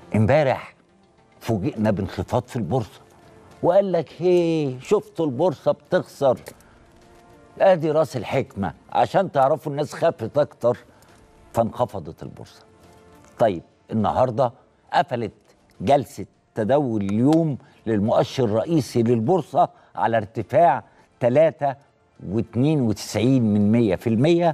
امبارح فوجئنا بانخفاض في البورصه وقال لك هي شفتوا البورصه بتخسر ادي راس الحكمه عشان تعرفوا الناس خافت اكتر فانخفضت البورصه طيب النهارده قفلت جلسه تداول اليوم للمؤشر الرئيسي للبورصه على ارتفاع 3 و92 من 100%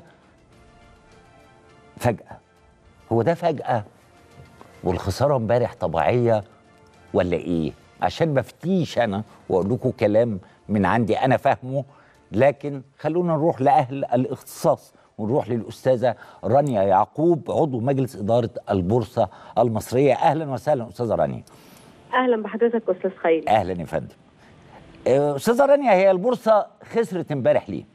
فجأة هو ده فجأة والخسارة امبارح طبيعية ولا ايه؟ عشان ما افتيش انا واقول لكم كلام من عندي انا فاهمه لكن خلونا نروح لاهل الاختصاص ونروح للاستاذه رانيا يعقوب عضو مجلس اداره البورصه المصريه اهلا وسهلا استاذه رانيا اهلا بحضرتك استاذ خيري اهلا يا فندم آه، استاذه رانيا هي البورصه خسرت امبارح ليه؟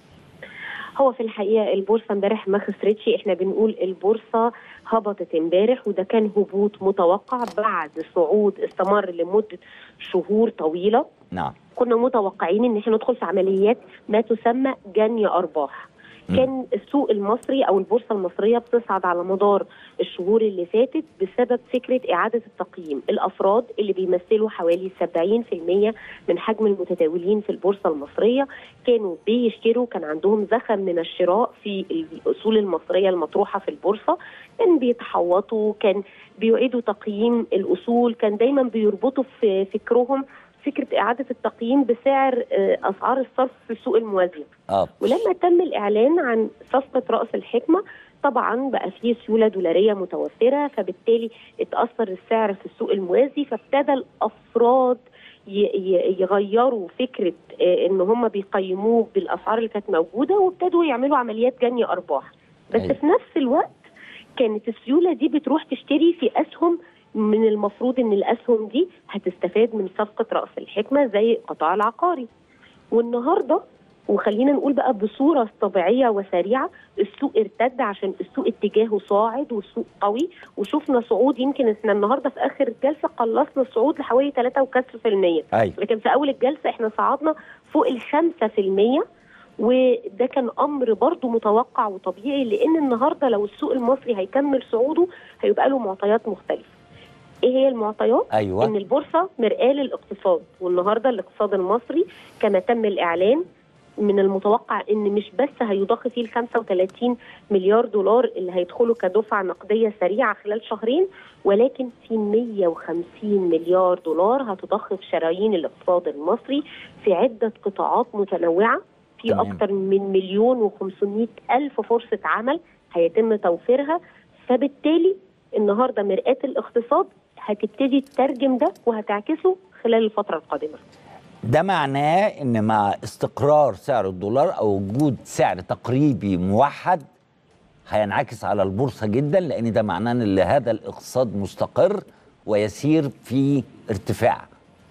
هو في الحقيقه البورصه امبارح ما خسرتش احنا بنقول البورصه هبطت امبارح وده كان هبوط متوقع بعد صعود استمر لمده شهور طويله نعم كنا متوقعين ان احنا ندخل في عمليات ما تسمى جني ارباح كان السوق المصري او البورصه المصريه بتصعد على مدار الشهور اللي فاتت بسبب فكره اعاده التقييم، الافراد اللي بيمثلوا حوالي 70% من حجم المتداولين في البورصه المصريه كانوا بيشتروا كان عندهم زخم من الشراء في الاصول المصريه المطروحه في البورصه، كان بيتحوطوا، كان بيعيدوا تقييم الاصول، كان دايما بيربطوا في فكرهم فكره اعاده التقييم بسعر آه، اسعار الصرف في السوق الموازيه. اه ولما تم الاعلان عن صفقه راس الحكمه طبعا بقى فيه سيوله دولاريه متوفره فبالتالي اتاثر السعر في السوق الموازي فابتدى الافراد ي- ي- يغيروا فكره آه، ان هم بيقيموه بالاسعار اللي كانت موجوده وابتدوا يعملوا عمليات جني ارباح بس أيوة. في نفس الوقت كانت السيوله دي بتروح تشتري في اسهم من المفروض ان الاسهم دي هتستفاد من صفقه راس الحكمه زي القطاع العقاري والنهارده وخلينا نقول بقى بصوره طبيعيه وسريعه السوق ارتد عشان السوق اتجاهه صاعد والسوق قوي وشفنا صعود يمكن احنا النهارده في اخر الجلسه قلصنا الصعود لحوالي 3 وكسر في المية ايوه لكن في اول الجلسه احنا صعدنا فوق ال 5% وده كان امر برضه متوقع وطبيعي لان النهارده لو السوق المصري هيكمل صعوده هيبقى له معطيات مختلفه. ايه هي المعطيات؟ ان ايوه البورصه مرآة للاقتصاد والنهارده الاقتصاد المصري كما تم الاعلان من المتوقع ان مش بس هيضخ فيه ال 35 مليار دولار اللي هيدخلوا كدفعه نقديه سريعه خلال شهرين ولكن في 150 مليار دولار هتضخ في شرايين الاقتصاد المصري في عده قطاعات متنوعه في تمام. اكثر من مليون و500 الف فرصه عمل هيتم توفيرها فبالتالي النهارده مرآة الاقتصاد هتبتدي تترجم ده وهتعكسه خلال الفتره القادمه. ده معناه ان مع استقرار سعر الدولار او وجود سعر تقريبي موحد هينعكس على البورصه جدا لان ده معناه ان هذا الاقتصاد مستقر ويسير في ارتفاع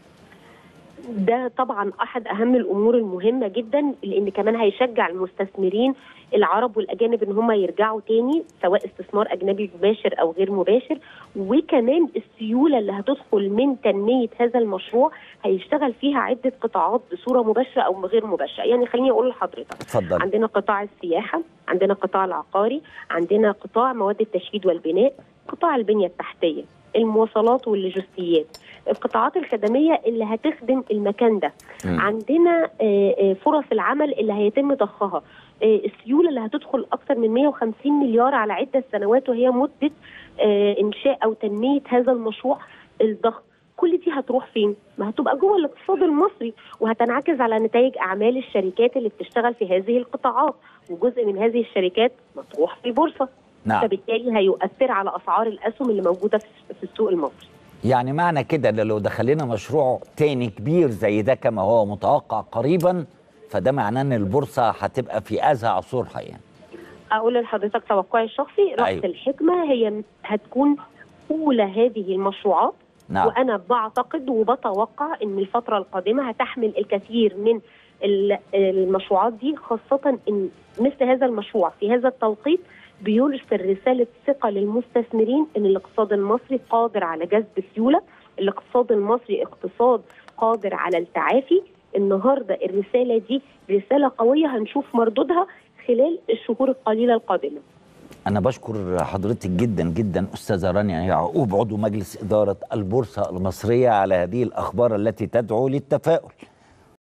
ده طبعا احد اهم الامور المهمه جدا لان كمان هيشجع المستثمرين العرب والاجانب ان هم يرجعوا تاني سواء استثمار اجنبي مباشر او غير مباشر وكمان السيوله اللي هتدخل من تنميه هذا المشروع هيشتغل فيها عده قطاعات بصوره مباشره او غير مباشره يعني خليني اقول لحضرتك اتفضل عندنا قطاع السياحه عندنا قطاع العقاري عندنا قطاع مواد التشييد والبناء قطاع البنيه التحتيه المواصلات واللوجستيات القطاعات الخدميه اللي هتخدم المكان ده مم. عندنا آه، آه، فرص العمل اللي هيتم ضخها آه، السيوله اللي هتدخل اكثر من 150 مليار على عده سنوات وهي مده آه، انشاء او تنميه هذا المشروع الضخم كل دي هتروح فين؟ ما هتبقى جوه الاقتصاد المصري وهتنعكس على نتائج اعمال الشركات اللي بتشتغل في هذه القطاعات وجزء من هذه الشركات مطروح في البورصه نعم فبالتالي هيؤثر على اسعار الاسهم اللي موجوده في في السوق المصري يعني معنى كده ان لو دخلنا مشروع تاني كبير زي ده كما هو متوقع قريبا فده معناه ان البورصه هتبقى في ازهى عصورها يعني اقول لحضرتك توقعي الشخصي راس أيوة. أيوه. الحكمه هي هتكون اولى هذه المشروعات نعم وانا بعتقد وبتوقع ان الفتره القادمه هتحمل الكثير من ال- المشروعات دي خاصه ان مثل هذا المشروع في هذا التوقيت بيرسل رساله ثقه للمستثمرين ان الاقتصاد المصري قادر على جذب السيوله، الاقتصاد المصري اقتصاد قادر على التعافي، النهارده الرساله دي رساله قويه هنشوف مردودها خلال الشهور القليله القادمه. أنا بشكر حضرتك جدا جدا أستاذة رانيا يعقوب عضو مجلس إدارة البورصة المصرية على هذه الأخبار التي تدعو للتفاؤل